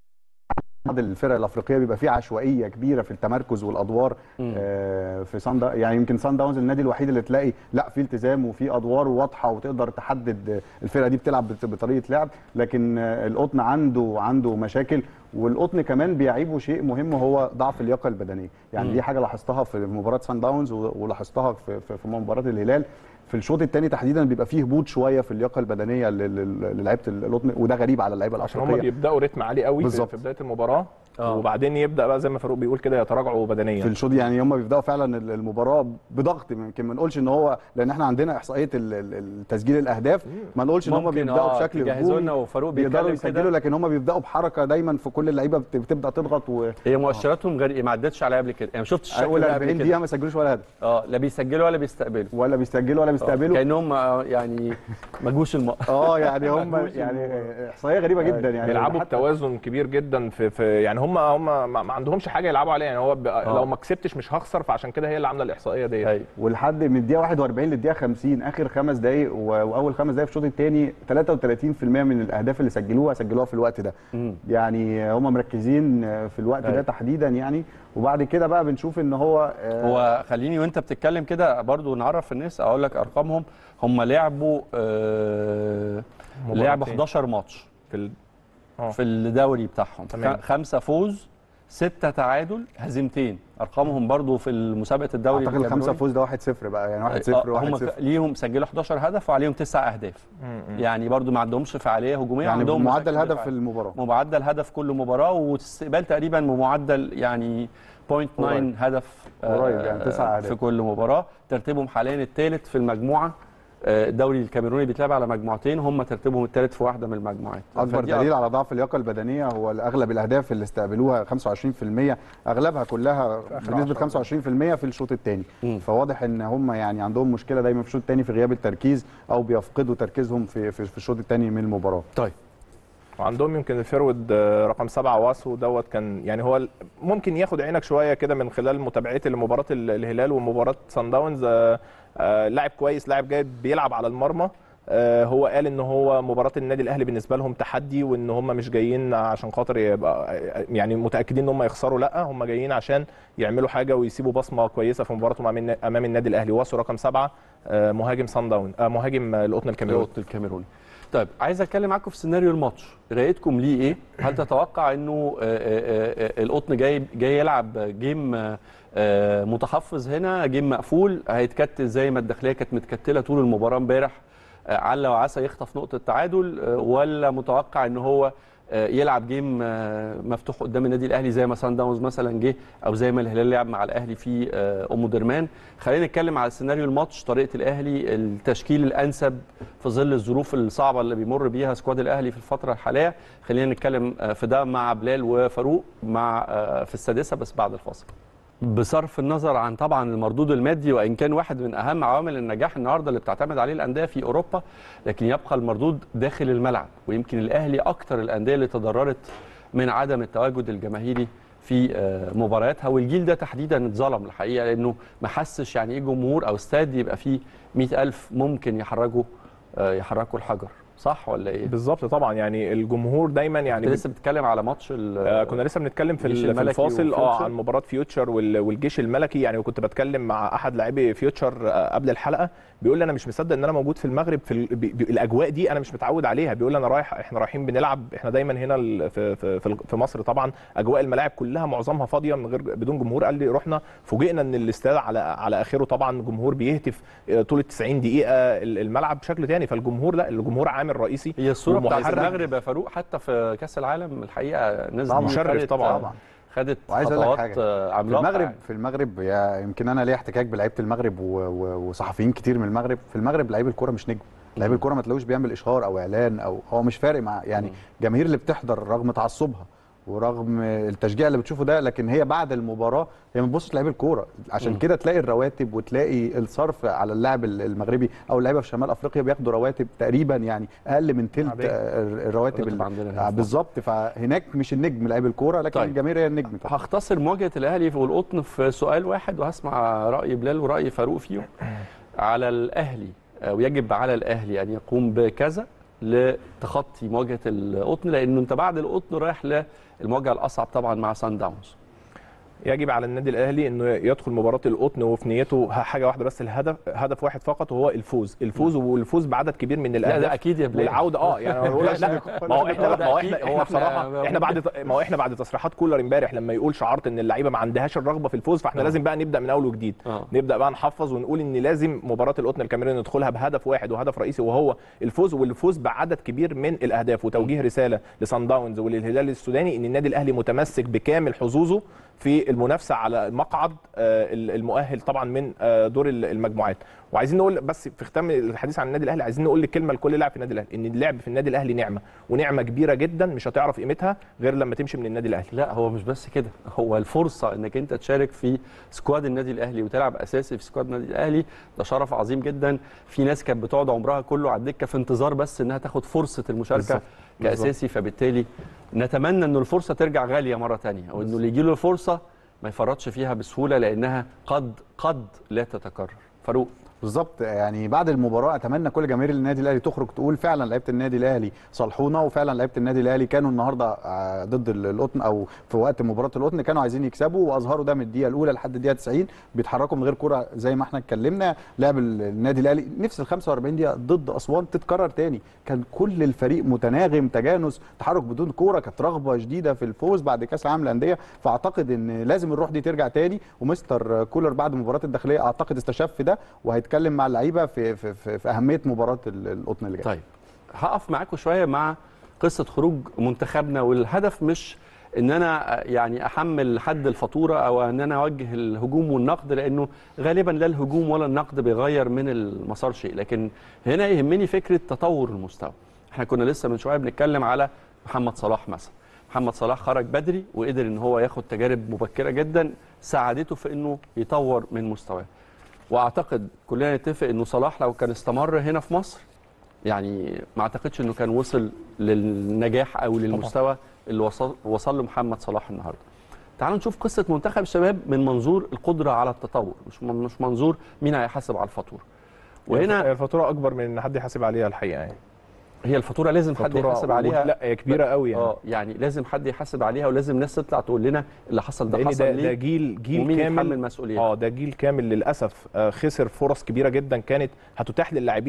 بعض الفرق الافريقيه بيبقى فيه عشوائيه كبيره في التمركز والادوار آه في سان دا- يعني يمكن سان داونز النادي الوحيد اللي تلاقي لا في التزام وفي ادوار واضحه وتقدر تحدد الفرقه دي بتلعب بت- بطريقه لعب لكن آه، القطن عنده عنده مشاكل والقطن كمان بيعيبه شيء مهم هو ضعف اللياقه البدنيه يعني دي حاجه لاحظتها في مباراه سان داونز و- ولاحظتها في في في مباراه الهلال في الشوط الثاني تحديدا بيبقى فيه هبوط شويه في اللياقه البدنيه لل- لل- للعيبه القطن وده غريب على اللعيبه عشان هم الافريقيه بيبداوا رتم عالي قوي في, بالظبط. في بدايه المباراه آه. وبعدين يبدا بقى زي ما فاروق بيقول كده يتراجعوا بدنيا في الشوط يعني هم بيبداوا فعلا المباراه بضغط يمكن ما نقولش ان هو لان احنا عندنا احصائيه ال- ال- تسجيل الاهداف ما نقولش ان هم ممكن بيبداوا آه بشكل تجهزوا لنا هجومي وفاروق بيقدروا بيتكلم يسجلوا كده لكن هم بيبداوا بحركه دايما في كل اللعيبه بت- بتبدا تضغط و هي مؤشراتهم غير ما عدتش عليها قبل كده يعني ما شفتش الشكل اول ده 40 قبل دقيقه كده ما سجلوش ولا هدف اه لا بيسجلوا ولا بيستقبلوا ولا بيسجلوا ولا آه، بيستقبلوا كانهم آه، يعني ما جوش الم... اه يعني هم مجهوش يعني المباراة. احصائيه غريبه جدا يعني بيلعبوا حتى بتوازن كبير جدا في, في يعني هم هم ما ما عندهمش حاجه يلعبوا عليها يعني هو ب... لو ما كسبتش مش هخسر فعشان كده هي اللي عامله الاحصائيه ديت أيوة. ولحد من الدقيقه 41 للدقيقه 50 اخر خمس دقائق و- واول خمس دقائق في الشوط الثاني 33% من الاهداف اللي سجلوها سجلوها في الوقت ده مم. يعني هم مركزين في الوقت ده أيوة. تحديدا يعني وبعد كده بقى بنشوف ان هو آه، هو خليني وانت بتتكلم كده برضو نعرف الناس اقول لك ارقامهم هم لعبوا آه لعبوا مباراتين. 11 ماتش في ال... آه. في الدوري بتاعهم تمام. خ- خمسة فوز ستة تعادل هزيمتين ارقامهم برضو في مسابقه الدوري اعتقد الخمسه الكاميروني. فوز ده 1-0 بقى يعني 1-0 آه، هم 1-0 ك- ليهم سجلوا 11 هدف وعليهم تسع اهداف يعني برضو ما عندهمش فعاليه هجوميه يعني عندهم معدل مشاكل هدف في دفاعية. المباراه معدل هدف كل مباراه واستقبال تقريبا بمعدل يعني 0.9 قريب. هدف آه، قريب، يعني تسع أهداف. في كل مباراه ترتيبهم حاليا الثالث في المجموعه آه، الدوري الكاميروني بيتلعب على مجموعتين هم ترتيبهم الثالث في واحده من المجموعات اكبر فدي دليل على ضعف اللياقه البدنيه هو اغلب الاهداف اللي استقبلوها 25% اغلبها كلها بنسبه 25% في الشوط الثاني مم. فواضح ان هم يعني عندهم مشكله دايما في الشوط الثاني في غياب التركيز او بيفقدوا تركيزهم في في, في الشوط الثاني من المباراه طيب وعندهم يمكن الفيرود آه، رقم سبعة واسو دوت كان يعني هو ال- ممكن ياخد عينك شويه كده من خلال متابعتي لمباراه ال- الهلال ومباراه سان داونز آه، آه، لاعب كويس لاعب جيد بيلعب على المرمى آه، هو قال ان هو مباراه النادي الاهلي بالنسبه لهم تحدي وان هم مش جايين عشان خاطر يبقى يعني متاكدين ان هم يخسروا لا هم جايين عشان يعملوا حاجه ويسيبوا بصمه كويسه في مباراتهم امام امام النادي الاهلي واسو رقم سبعة آه، مهاجم سان داون آه، مهاجم آه، القطن الكاميروني القطن الكاميروني طيب عايز اتكلم معاكم في سيناريو الماتش قرايتكم ليه ايه هل تتوقع انه آه، آه، آه، القطن جاي جاي يلعب جيم آه، آه، متحفظ هنا جيم مقفول هيتكتل زي ما الداخليه كانت متكتله طول المباراه امبارح آه، عل وعسى يخطف نقطه تعادل آه، ولا متوقع ان هو آه، يلعب جيم آه، مفتوح قدام النادي الاهلي زي ما سان داونز مثلا جه او زي ما الهلال لعب مع الاهلي في آه، ام درمان خلينا نتكلم على سيناريو الماتش طريقه الاهلي التشكيل الانسب في ظل الظروف الصعبه اللي بيمر بيها سكواد الاهلي في الفتره الحاليه خلينا نتكلم آه، في ده مع بلال وفاروق مع آه، في السادسه بس بعد الفاصل بصرف النظر عن طبعا المردود المادي وان كان واحد من اهم عوامل النجاح النهارده اللي بتعتمد عليه الانديه في اوروبا لكن يبقى المردود داخل الملعب ويمكن الاهلي اكتر الانديه اللي تضررت من عدم التواجد الجماهيري في آه، مبارياتها والجيل ده تحديدا اتظلم الحقيقه لانه ما حسش يعني ايه جمهور او استاد يبقى فيه 100000 ممكن يحرجوا آه، يحركوا الحجر صح ولا ايه؟ بالظبط طبعا يعني الجمهور دايما انت يعني لسه بتتكلم على ماتش ال- آه كنا لسه بنتكلم في, الجيش ال- في الملكي الفاصل اه وفيوتشر. عن مباراه فيوتشر وال- والجيش الملكي يعني وكنت بتكلم مع احد لاعبي فيوتشر آه قبل الحلقه بيقول لي انا مش مصدق ان انا موجود في المغرب في ال- بي- بي- الاجواء دي انا مش متعود عليها بيقول لي انا رايح احنا رايحين بنلعب احنا دايما هنا ال- في في في- في مصر طبعا اجواء الملاعب كلها معظمها فاضيه من غير بدون جمهور قال لي رحنا فوجئنا ان الاستاد على على اخره طبعا جمهور بيهتف آه، طول ال 90 دقيقه ال- الملعب بشكل تاني فالجمهور لا الجمهور عامل رئيسي هي الصوره بتاعت ومحرك. المغرب يا فاروق حتى في كاس العالم الحقيقه الناس طبعاً. دي مشرف خدت- طبعاً. طبعا خدت وعايز أقول لك خطوات حاجة. آه، في عملاقه المغرب يعني. في المغرب يا يمكن انا ليا احتكاك بلعيبه المغرب و- و- وصحفيين كتير من المغرب في المغرب لعيب الكوره مش نجم لعيب الكوره ما تلاقوش بيعمل اشهار او اعلان او هو مش فارق مع يعني الجماهير اللي بتحضر رغم تعصبها ورغم التشجيع اللي بتشوفه ده لكن هي بعد المباراه هي ما بتبصش لعيب الكوره عشان مم. كده تلاقي الرواتب وتلاقي الصرف على اللاعب المغربي او اللعيبه في شمال افريقيا بياخدوا رواتب تقريبا يعني اقل من ثلث عادية. الرواتب راتب ال- عندنا هنا في آه، مصر. بالظبط فهناك مش النجم لعيب الكوره لكن طيب. الجماهير هي النجم طبعا هختصر مواجهه الاهلي والقطن في سؤال واحد وهسمع راي بلال وراي فاروق فيهم على الاهلي آه، ويجب على الاهلي ان يقوم بكذا لتخطي مواجهه القطن لانه انت بعد القطن رايح للمواجهه الاصعب طبعا مع سان داونز يجب على النادي الاهلي انه يدخل مباراه القطن وفي نيته حاجه واحده بس الهدف هدف واحد فقط وهو الفوز الفوز والفوز بعدد كبير من لا الاهداف ده اكيد يا بلال والعوده اه يعني أنا بقول لك لا ما هو احنا ما هو احنا هو احنا إحنا- بصراحه احنا بعد ما هو احنا بعد تصريحات كولر امبارح لما يقول شعرت ان اللعيبه ما عندهاش الرغبه في الفوز فاحنا آه. لازم بقى نبدا من اول وجديد آه. نبدا بقى نحفظ ونقول ان لازم مباراه القطن الكاميروني ندخلها بهدف واحد وهدف رئيسي وهو الفوز والفوز بعدد كبير من الاهداف وتوجيه رساله لصن داونز وللهلال السوداني ان النادي الاهلي متمسك بكامل حظوظه في المنافسه على مقعد آه، المؤهل طبعا من آه، دور المجموعات وعايزين نقول بس في ختام الحديث عن النادي الاهلي عايزين نقول الكلمه لكل لاعب في النادي الاهلي ان اللعب في النادي الاهلي نعمه ونعمه كبيره جدا مش هتعرف قيمتها غير لما تمشي من النادي الاهلي لا هو مش بس كده هو الفرصه انك انت تشارك في سكواد النادي الاهلي وتلعب اساسي في سكواد النادي الاهلي ده شرف عظيم جدا في ناس كانت بتقعد عمرها كله على الدكه في انتظار بس انها تاخد فرصه المشاركه بالظبط. كاساسي فبالتالي نتمنى ان الفرصه ترجع غاليه مره ثانيه او انه اللي يجي له الفرصه ما يفرطش فيها بسهوله لانها قد قد لا تتكرر فاروق بالظبط يعني بعد المباراه اتمنى كل جماهير النادي الاهلي تخرج تقول فعلا لعيبه النادي الاهلي صالحونا وفعلا لعيبه النادي الاهلي كانوا النهارده آه، ضد القطن او في وقت مباراه القطن كانوا عايزين يكسبوا واظهروا ده من الدقيقه الاولى لحد الدقيقه 90 بيتحركوا من غير كره زي ما احنا اتكلمنا لعب النادي الاهلي نفس ال 45 دقيقه ضد اسوان تتكرر تاني كان كل الفريق متناغم تجانس تحرك بدون كوره كانت رغبه شديده في الفوز بعد كاس العالم للانديه فاعتقد ان لازم الروح دي ترجع تاني ومستر كولر بعد مباراه الداخليه اعتقد استشف ده وهيتكلم مع اللعيبه في في في, في اهميه مباراه ال- القطن اللي جايه طيب هقف معاكم شويه مع قصه خروج منتخبنا والهدف مش ان انا يعني احمل حد الفاتوره او ان انا اوجه الهجوم والنقد لانه غالبا لا الهجوم ولا النقد بيغير من المسار شيء لكن هنا يهمني فكره تطور المستوى احنا كنا لسه من شويه بنتكلم على محمد صلاح مثلا محمد صلاح خرج بدري وقدر ان هو ياخد تجارب مبكره جدا ساعدته في انه يطور من مستواه واعتقد كلنا نتفق انه صلاح لو كان استمر هنا في مصر يعني ما اعتقدش انه كان وصل للنجاح او للمستوى اللي وصل وصل له محمد صلاح النهارده. تعالوا نشوف قصه منتخب الشباب من منظور القدره على التطور مش مش منظور مين هيحاسب على الفاتوره. وهنا هي الفاتوره اكبر من ان حد يحاسب عليها الحقيقه يعني هي الفاتوره لازم حد فاتورة يحاسب عليها لا هي كبيره قوي يعني اه يعني لازم حد يحاسب عليها ولازم ناس تطلع تقول لنا اللي حصل ده لان حصل ده, ليه ده جيل جيل ومين يتحمل كامل مسؤوليته اه ده جيل كامل للاسف آه، خسر فرص كبيره جدا كانت هتتاح للاعبين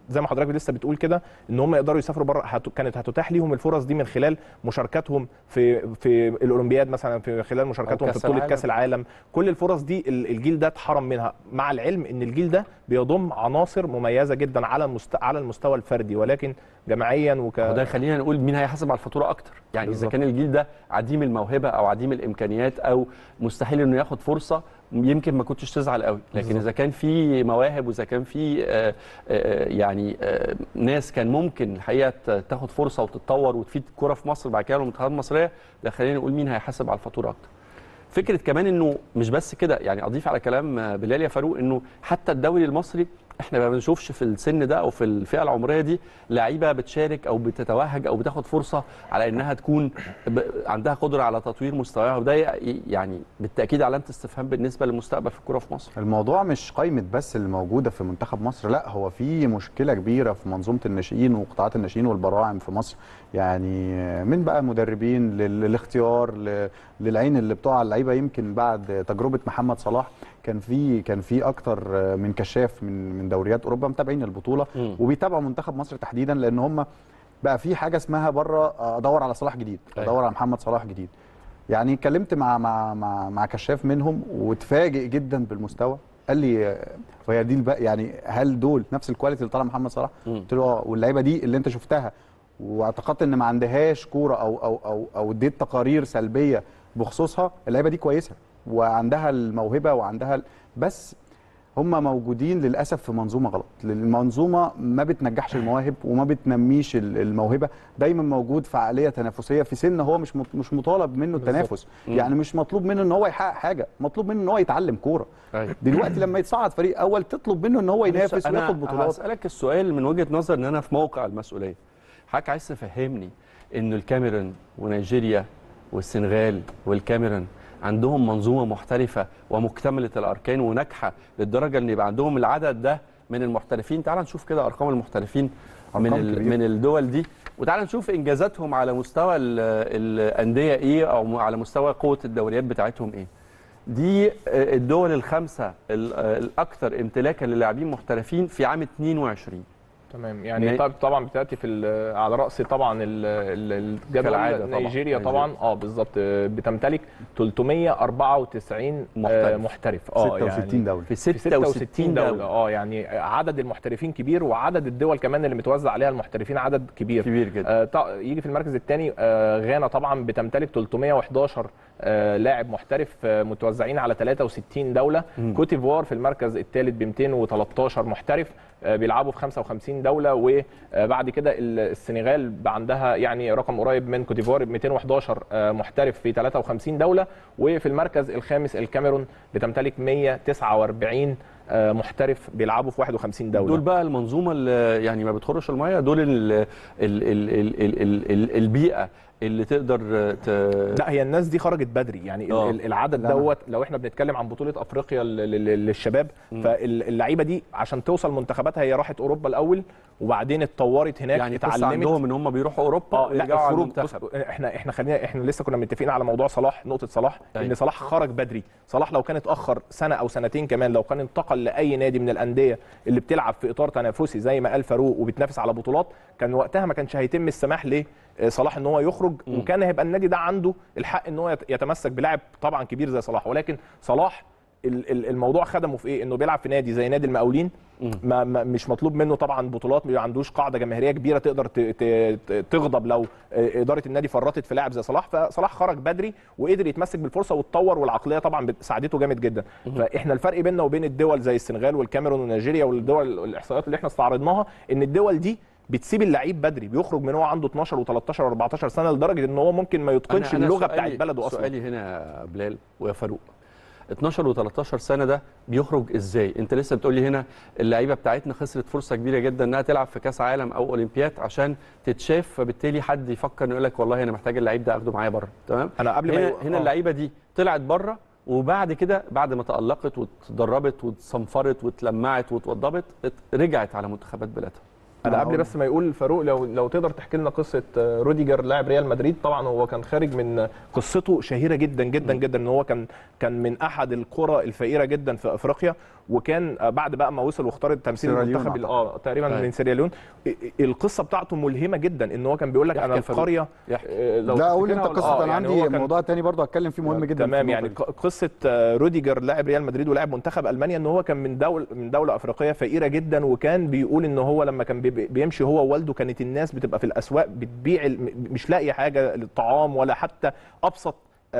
زي ما حضرتك لسه بتقول كده ان هم يقدروا يسافروا بره هت... كانت هتتاح ليهم الفرص دي من خلال مشاركاتهم في في الاولمبياد مثلا في خلال مشاركاتهم في كأس بطوله العالم. كاس العالم كل الفرص دي ال- الجيل ده اتحرم منها مع العلم ان الجيل ده بيضم عناصر مميزه جدا على المست... على المستوى الفردي ولكن جماعيا وك وده يخلينا نقول مين هيحاسب على الفاتوره اكتر يعني اذا بالظبط. كان الجيل ده عديم الموهبه او عديم الامكانيات او مستحيل انه ياخد فرصه يمكن ما كنتش تزعل قوي لكن بالظبط. اذا كان في مواهب واذا كان في آه، آه، يعني آه، ناس كان ممكن الحقيقه ت- تاخد فرصه وتتطور وتفيد الكره في مصر بعد كده المنتخبات المصريه ده خلينا نقول مين هيحاسب على الفاتوره اكتر فكره كمان انه مش بس كده يعني اضيف على كلام آه، بلال يا فاروق انه حتى الدوري المصري احنا ما بنشوفش في السن ده او في الفئه العمريه دي لعيبه بتشارك او بتتوهج او بتاخد فرصه على انها تكون ب... عندها قدره على تطوير مستواها وده ي- يعني بالتاكيد علامه استفهام بالنسبه للمستقبل في الكوره في مصر الموضوع مش قائمة بس اللي موجودة في منتخب مصر لا هو في مشكلة كبيرة في منظومة الناشئين وقطاعات الناشئين والبراعم في مصر يعني من بقى مدربين لل- للاختيار ل- للعين اللي بتقع على اللعيبة يمكن بعد تجربة محمد صلاح كان في كان في اكتر من كشاف من من دوريات اوروبا متابعين البطولة مم. وبيتابعوا منتخب مصر تحديدا لان هم بقى في حاجة اسمها بره ادور على صلاح جديد أيوة. ادور على محمد صلاح جديد يعني اتكلمت مع مع مع مع كشاف منهم واتفاجئ جدا بالمستوى قال لي آه، وهي دي البقى يعني هل دول نفس الكواليتي اللي طالع محمد صلاح؟ مم. قلت له اه واللعيبه دي اللي انت شفتها واعتقدت ان ما عندهاش كوره او او او او اديت تقارير سلبيه بخصوصها اللعيبه دي كويسه وعندها الموهبه وعندها ال- بس هم موجودين للاسف في منظومه غلط المنظومه ما بتنجحش المواهب وما بتنميش ال- الموهبه دايما موجود في عقليه تنافسيه في سن هو مش مط- مش مطالب منه التنافس مم. يعني مش مطلوب منه ان هو يحقق حاجه مطلوب منه ان هو يتعلم كوره أيوة. دلوقتي لما يتصعد فريق اول تطلب منه ان هو ينافس أنا وياخد بطولات هسألك السؤال من وجهة نظر ان انا في موقع المسؤولية حضرتك عايز تفهمني ان الكاميرون ونيجيريا والسنغال والكاميرون عندهم منظومة محترفة ومكتملة الاركان وناجحة للدرجة ان يبقى عندهم العدد ده من المحترفين تعال نشوف كده ارقام المحترفين من أرقام ال- كبيرة. من الدول دي وتعال نشوف انجازاتهم على مستوى ال- الانديه ايه او على مستوى قوه الدوريات بتاعتهم ايه دي آه، الدول الخمسه ال- آه، الاكثر امتلاكا للاعبين محترفين في عام 22 تمام يعني نا- طب طبعا بتاتي في ال- على راس طبعا ال- ال- كالعادة الجدول طبعاً. نيجيريا نيجيريا. طبعا اه بالظبط آه، بتمتلك 394 محترف. محترف, محترف. اه 66 دوله في في 66 66 دوله, دولة اه يعني عدد المحترفين كبير وعدد الدول كمان اللي متوزع عليها المحترفين عدد كبير كبير جدا آه طا- يجي في المركز الثاني آه غانا طبعا بتمتلك 311 آه لاعب محترف آه متوزعين على 63 دوله مم. كوت ديفوار في المركز الثالث ب 213 محترف آه بيلعبوا في 55 دوله وبعد كده ال- السنغال بقى عندها يعني رقم قريب من كوت ديفوار ب 211 آه محترف في 53 دوله وفي المركز الخامس الكاميرون بتمتلك 149 آه محترف بيلعبوا في 51 دوله دول بقى المنظومه اللي يعني ما بتخرش الميه دول ال ال ال ال ال ال ال البيئه اللي تقدر ت... لا هي الناس دي خرجت بدري يعني آه. ال- ال- العدد لا، أنا- دوت لو احنا بنتكلم عن بطوله افريقيا لل- لل- للشباب مم. فاللعيبه دي عشان توصل منتخباتها هي راحت اوروبا الاول وبعدين اتطورت هناك يعني قصه اتعلمت عندهم ان هم بيروحوا اوروبا اه لا ويرجعوا على الخروج بص المنتخب احنا احنا خلينا احنا لسه كنا متفقين على موضوع صلاح نقطه صلاح أيوة. ان صلاح خرج بدري صلاح لو كان اتاخر سنه او سنتين كمان لو كان انتقل لاي نادي من الانديه اللي بتلعب في اطار تنافسي زي ما قال فاروق وبتنافس على بطولات كان وقتها ما كانش هيتم السماح لصلاح ان هو يخرج مم. وكان هيبقى النادي ده عنده الحق ان هو يت- يتمسك بلاعب طبعا كبير زي صلاح ولكن صلاح ال- ال- الموضوع خدمه في ايه انه بيلعب في نادي زي نادي المقاولين مم. ما ما مش مطلوب منه طبعا بطولات ما عندوش قاعده جماهيريه كبيره تقدر ت- ت- ت- تغضب لو آه، اداره النادي فرطت في لاعب زي صلاح فصلاح خرج بدري وقدر يتمسك بالفرصه واتطور والعقليه طبعا بت- ساعدته جامد جدا فاحنا الفرق بيننا وبين الدول زي السنغال والكاميرون ونيجيريا والدول الاحصائيات اللي احنا استعرضناها ان الدول دي بتسيب اللعيب بدري بيخرج من هو عنده 12 و13 و14 سنه لدرجه ان هو ممكن ما يتقنش أنا- أنا اللغه سؤالي- بتاعت بلده اصلا سؤالي هنا يا بلال ويا فاروق 12 و13 سنه ده بيخرج ازاي انت لسه بتقول لي هنا اللعيبه بتاعتنا خسرت فرصه كبيره جدا انها تلعب في كاس عالم او اولمبياد عشان تتشاف فبالتالي حد يفكر انه يقول لك والله انا محتاج اللعيب ده اخده معايا بره تمام انا قبل ما هنا, يو- هنا آه. اللعيبه دي طلعت بره وبعد كده بعد ما تألقت واتدربت وتصنفرت واتلمعت واتوضبت ات- رجعت على منتخبات بلادها انا أنا قبل هقول- بس ما يقول فاروق لو لو تقدر تحكي لنا قصه آه، روديجر لاعب ريال مدريد طبعا هو كان خارج من آه، قصته شهيره جدا جدا جدا ان هو كان كان من احد القرى الفقيره جدا في افريقيا وكان آه، بعد بقى ما وصل واختار تمثيل سيراليون المنتخب ال- أعتقد. اه تقريبا أيوة. من سيراليون ال- القصه بتاعته ملهمه جدا ان هو كان بيقول لك يحكي انا يا في فاروق. قريه يحكي. آه، لو لا اقول تفتكرها انت ولا- قصه آه، انا يعني عندي هو كان- موضوع تاني برضه هتكلم فيه مهم جدا في تمام النقطة يعني دي. ق- قصه آه، روديجر لاعب ريال مدريد ولاعب منتخب المانيا ان هو كان من دوله من دوله افريقيه فقيره جدا وكان بيقول ان هو لما كان بي- بيمشي هو ووالده كانت الناس بتبقى في الاسواق بتبيع ال- م- مش لاقي حاجه للطعام ولا حتى ابسط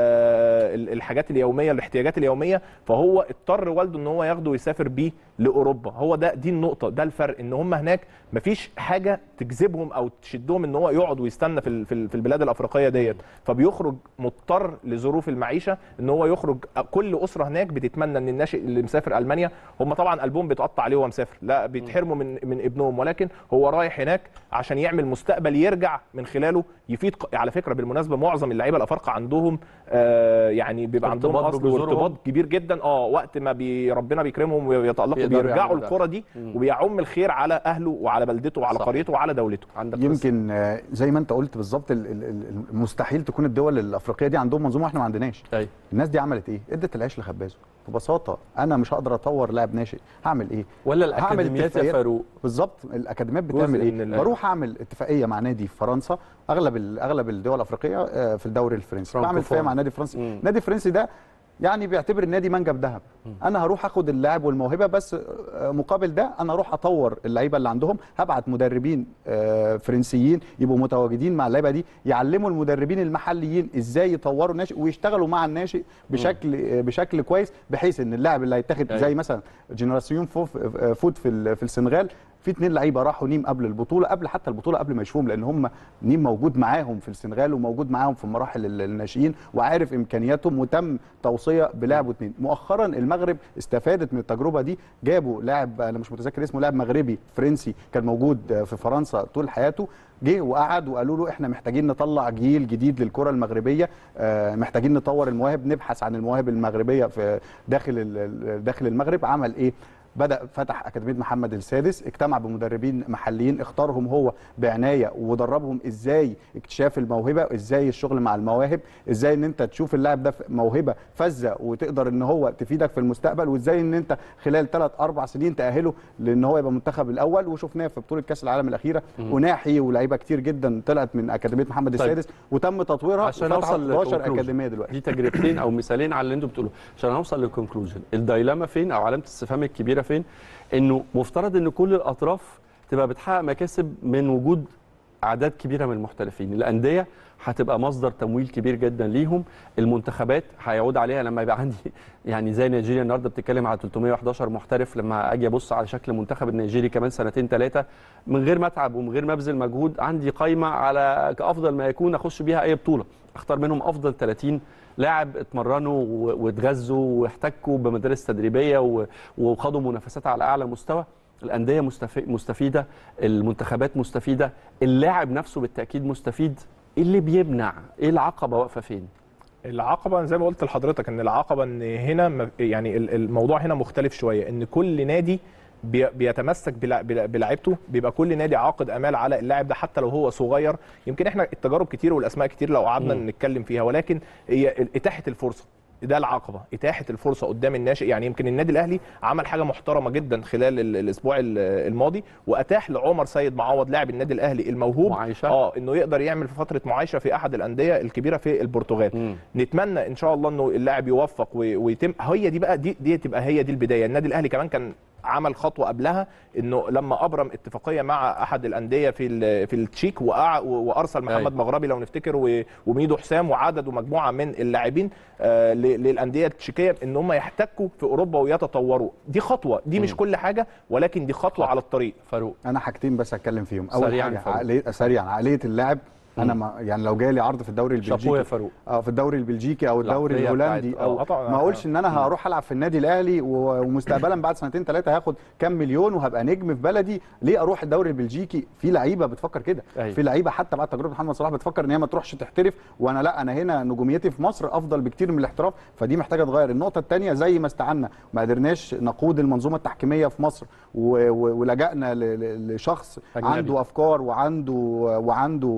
آه، ال- الحاجات اليوميه الاحتياجات اليوميه فهو اضطر والده ان هو ياخده ويسافر بيه لاوروبا هو ده دي النقطه ده الفرق ان هم هناك مفيش حاجه تجذبهم او تشدهم ان هو يقعد ويستنى في ال- في ال- في البلاد الافريقيه ديت فبيخرج مضطر لظروف المعيشه ان هو يخرج كل اسره هناك بتتمنى ان الناشئ اللي مسافر المانيا هم طبعا قلبهم بيتقطع عليه وهو مسافر لا بيتحرموا من من ابنهم ولكن هو رايح هناك عشان يعمل مستقبل يرجع من خلاله يفيد ق- على فكره بالمناسبه معظم اللعيبه الافارقه عندهم آه يعني بيبقى عندهم ارتباط اصل بجذورهم. وارتباط كبير جدا اه وقت ما بي ربنا بيكرمهم ويتالقوا بيقدروا بيرجعوا يعملوا ده. الكره دي مم. وبيعم الخير على اهله وعلى بلدته وعلى صح. قريته وعلى دولته عندك قصة. يمكن آه، زي ما انت قلت بالظبط ال- ال- ال- المستحيل تكون الدول الافريقيه دي عندهم منظومه واحنا ما عندناش أيوة. الناس دي عملت ايه ادت العيش لخبازه ببساطه انا مش هقدر اطور لاعب ناشئ هعمل ايه ولا هعمل الاكاديميات يا اتفاقيات. فاروق بالظبط الاكاديميات جزء بتعمل من ايه ال- بروح اعمل اتفاقيه مع نادي في فرنسا اغلب ال- اغلب الدول الافريقيه آه، في الدوري الفرنسي بعمل فرانكوفون. اتفاقيه مع نادي فرنسي مم. نادي فرنسي ده يعني بيعتبر النادي منجم ذهب انا هروح اخد اللاعب والموهبه بس آه، مقابل ده انا اروح اطور اللعيبه اللي عندهم هبعت مدربين آه، فرنسيين يبقوا متواجدين مع اللعيبه دي يعلموا المدربين المحليين ازاي يطوروا الناشئ ويشتغلوا مع الناشئ بشكل آه، بشكل كويس بحيث ان اللاعب اللي هيتاخد أيوة. زي مثلا جنراسيون فوف آه، فوت في ال- في السنغال في اتنين لعيبه راحوا نيم قبل البطوله قبل حتى البطوله قبل ما يشوفهم لان هم نيم موجود معاهم في السنغال وموجود معاهم في مراحل ال- الناشئين وعارف امكانياتهم وتم توصيه بلاعب واثنين مؤخرا المغرب استفادت من التجربه دي جابوا لاعب انا مش متذكر اسمه لاعب مغربي فرنسي كان موجود في فرنسا طول حياته جه وقعد وقالوا له احنا محتاجين نطلع جيل جديد للكره المغربيه آه، محتاجين نطور المواهب نبحث عن المواهب المغربيه في داخل ال- ال- داخل المغرب عمل ايه بدا فتح اكاديميه محمد السادس اجتمع بمدربين محليين اختارهم هو بعنايه ودربهم ازاي اكتشاف الموهبه ازاي الشغل مع المواهب ازاي ان انت تشوف اللاعب ده موهبه فذه وتقدر ان هو تفيدك في المستقبل وازاي ان انت خلال 3 4 سنين تاهله لان هو يبقى منتخب الاول وشفناه في بطوله كاس العالم الاخيره وناحي ولاعيبه كتير جدا طلعت من اكاديميه محمد طيب. السادس وتم تطويرها عشان وفتحوا اوصل 11 للconclusion. اكاديميه دلوقتي دي تجربتين او مثالين على اللي انتوا بتقولوه عشان اوصل للكونكلوجن الدايلاما فين او علامه الاستفهام الكبيره فين انه مفترض ان كل الاطراف تبقى بتحقق مكاسب من وجود اعداد كبيره من المحترفين الانديه هتبقى مصدر تمويل كبير جدا ليهم المنتخبات هيعود عليها لما يبقى عندي يعني زي نيجيريا النهارده بتتكلم على 311 محترف لما اجي ابص على شكل المنتخب النيجيري كمان سنتين ثلاثه من غير ما اتعب ومن غير ما ابذل مجهود عندي قايمه على كافضل ما يكون اخش بيها اي بطوله اختار منهم افضل 30 لاعب اتمرنوا و- واتغذوا واحتكوا بمدارس تدريبيه و- وخاضوا منافسات على اعلى مستوى الانديه مستف- مستفيده المنتخبات مستفيده اللاعب نفسه بالتاكيد مستفيد ايه اللي بيمنع ايه العقبه واقفه فين العقبه زي ما قلت لحضرتك ان العقبه ان هنا م- يعني ال- الموضوع هنا مختلف شويه ان كل نادي بي- بيتمسك بلع- بلع- بلعيبته بيبقى كل نادي عاقد امال على اللاعب ده حتى لو هو صغير يمكن احنا التجارب كتير والاسماء كتير لو قعدنا مم. نتكلم فيها ولكن هي ال- اتاحه الفرصه ده العقبه اتاحه الفرصه قدام الناشئ يعني يمكن النادي الاهلي عمل حاجه محترمه جدا خلال ال- الاسبوع ال- الماضي واتاح لعمر سيد معوض لاعب النادي الاهلي الموهوب معايشة. اه انه يقدر يعمل في فتره معايشه في احد الانديه الكبيره في البرتغال مم. نتمنى ان شاء الله انه اللاعب يوفق و- ويتم هي دي بقى دي دي تبقى هي دي البدايه النادي الاهلي كمان كان عمل خطوه قبلها انه لما ابرم اتفاقيه مع احد الانديه في ال- في التشيك وقع- وارسل محمد أيوة. مغربي لو نفتكر و- وميدو حسام وعدد ومجموعه من اللاعبين آه، ل- للانديه التشيكيه ان هم يحتكوا في اوروبا ويتطوروا دي خطوه دي مش مم. كل حاجه ولكن دي خطوه على الطريق فاروق انا حاجتين بس اتكلم فيهم اول سريعاً حاجه فاروق. عقليه سريعا عقليه اللاعب انا مم. ما يعني لو جالي عرض في الدوري شابوه يا البلجيكي فاروق اه في الدوري البلجيكي او الدوري العقلية الهولندي بتاعت- او آه، طبعاً. ما اقولش ان انا هروح العب في النادي الاهلي و- ومستقبلا بعد سنتين ثلاثه هاخد كام مليون وهبقى نجم في بلدي ليه اروح الدوري البلجيكي في لعيبه بتفكر كده أيوة. في لعيبه حتى بعد تجربه محمد صلاح بتفكر ان هي ما تروحش تحترف وانا لا انا هنا نجوميتي في مصر افضل بكتير من الاحتراف فدي محتاجه تتغير النقطه الثانيه زي ما استعنا ما قدرناش نقود المنظومه التحكيميه في مصر و- و- ولجأنا ل- ل- لشخص أجنبي. عنده افكار وعنده وعنده فلسفه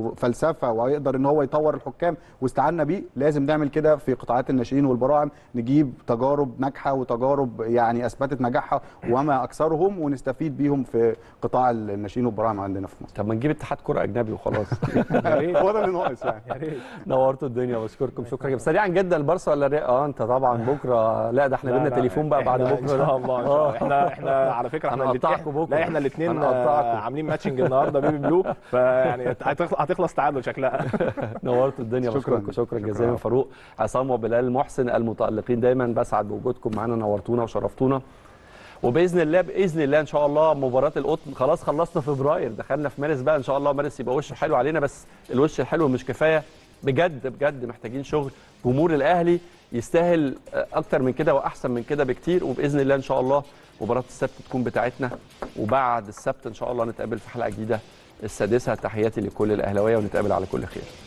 شافها وهيقدر ان هو يطور الحكام واستعنا بيه لازم نعمل كده في قطاعات الناشئين والبراعم نجيب تجارب ناجحه وتجارب يعني اثبتت نجاحها وما اكثرهم ونستفيد بيهم في قطاع الناشئين والبراعم عندنا في مصر طب ما نجيب اتحاد كره اجنبي وخلاص هو ده اللي ناقص يعني يا ريت نورتوا الدنيا بشكركم شكرا جدا سريعا جدا البارسا ولا الريال اه انت طبعا بكره لا ده احنا لا، بينا لا، تليفون بقى بعد إحنا بكره ان شاء الله إن شاء الله. احنا احنا على فكره احنا هنقطعكم الاتنين- بكرة. لا احنا الاثنين هنقطعكم. عاملين ماتشنج النهارده بيبي بلو فيعني هتخلص هتخلص تعادل شكلها نورتوا الدنيا شكراً. بشكركم شكرا جزيلا فاروق عصام وبلال محسن المتالقين دايما بسعد بوجودكم معانا نورتونا وشرفتونا وباذن الله باذن الله ان شاء الله مباراه القطن خلاص خلصنا فبراير دخلنا في مارس بقى ان شاء الله مارس يبقى وش حلو علينا بس الوش الحلو مش كفايه بجد بجد محتاجين شغل جمهور الاهلي يستاهل اكتر من كده واحسن من كده بكتير وباذن الله ان شاء الله مباراه السبت تكون بتاعتنا وبعد السبت ان شاء الله نتقابل في حلقه جديده السادسه تحياتي لكل الاهلاويه ونتقابل على كل خير